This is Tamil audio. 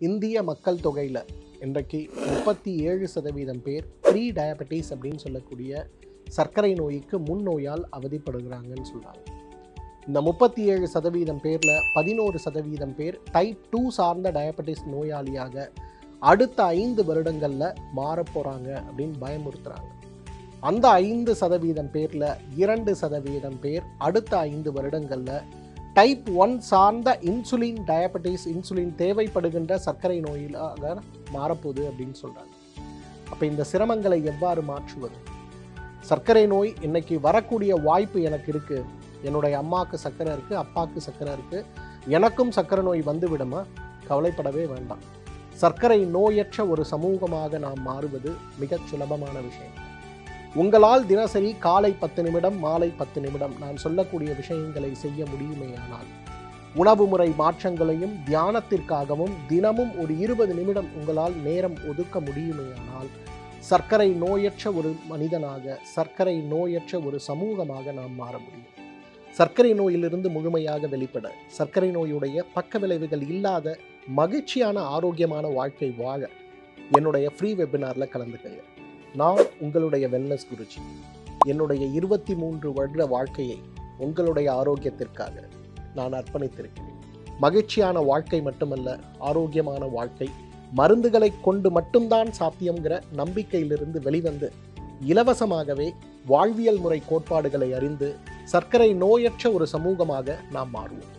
இந்திய மக்கள் தொகையில் இன்றைக்கு முப்பத்தி ஏழு சதவீதம் பேர் ப்ரீ டயபெட்டிஸ் அப்படின்னு சொல்லக்கூடிய சர்க்கரை நோய்க்கு முன்னோயால் அவதிப்படுகிறாங்கன்னு சொல்கிறாங்க இந்த முப்பத்தி ஏழு சதவீதம் பேரில் பதினோரு சதவீதம் பேர் டைப் டூ சார்ந்த டயபெட்டிஸ் நோயாளியாக அடுத்த ஐந்து வருடங்களில் மாறப்போகிறாங்க அப்படின்னு பயமுறுத்துகிறாங்க அந்த ஐந்து சதவீதம் பேரில் இரண்டு சதவீதம் பேர் அடுத்த ஐந்து வருடங்களில் டைப் ஒன் சார்ந்த இன்சுலின் டயபெட்டிஸ் இன்சுலின் தேவைப்படுகின்ற சர்க்கரை நோயிலாக மாறப்போகுது அப்படின்னு சொல்கிறாங்க அப்போ இந்த சிரமங்களை எவ்வாறு மாற்றுவது சர்க்கரை நோய் இன்னைக்கு வரக்கூடிய வாய்ப்பு எனக்கு இருக்குது என்னுடைய அம்மாவுக்கு சர்க்கரை இருக்குது அப்பாவுக்கு சர்க்கரை இருக்குது எனக்கும் சர்க்கரை நோய் வந்து விடுமா கவலைப்படவே வேண்டாம் சர்க்கரை நோயற்ற ஒரு சமூகமாக நாம் மாறுவது மிகச் சுலபமான விஷயம் உங்களால் தினசரி காலை பத்து நிமிடம் மாலை பத்து நிமிடம் நான் சொல்லக்கூடிய விஷயங்களை செய்ய முடியுமேயானால் உணவு முறை மாற்றங்களையும் தியானத்திற்காகவும் தினமும் ஒரு இருபது நிமிடம் உங்களால் நேரம் ஒதுக்க முடியுமேயானால் சர்க்கரை நோயற்ற ஒரு மனிதனாக சர்க்கரை நோயற்ற ஒரு சமூகமாக நாம் மாற முடியும் சர்க்கரை நோயிலிருந்து முழுமையாக வெளிப்பட சர்க்கரை நோயுடைய பக்க விளைவுகள் இல்லாத மகிழ்ச்சியான ஆரோக்கியமான வாழ்க்கை வாழ என்னுடைய ஃப்ரீ வெபினாரில் கலந்துக்கங்க நான் உங்களுடைய வெல்னஸ் குருஜி என்னுடைய இருபத்தி மூன்று வருட வாழ்க்கையை உங்களுடைய ஆரோக்கியத்திற்காக நான் அர்ப்பணித்திருக்கிறேன் மகிழ்ச்சியான வாழ்க்கை மட்டுமல்ல ஆரோக்கியமான வாழ்க்கை மருந்துகளை கொண்டு மட்டும்தான் சாத்தியம்ங்கிற நம்பிக்கையிலிருந்து வெளிவந்து இலவசமாகவே வாழ்வியல் முறை கோட்பாடுகளை அறிந்து சர்க்கரை நோயற்ற ஒரு சமூகமாக நாம் மாறுவோம்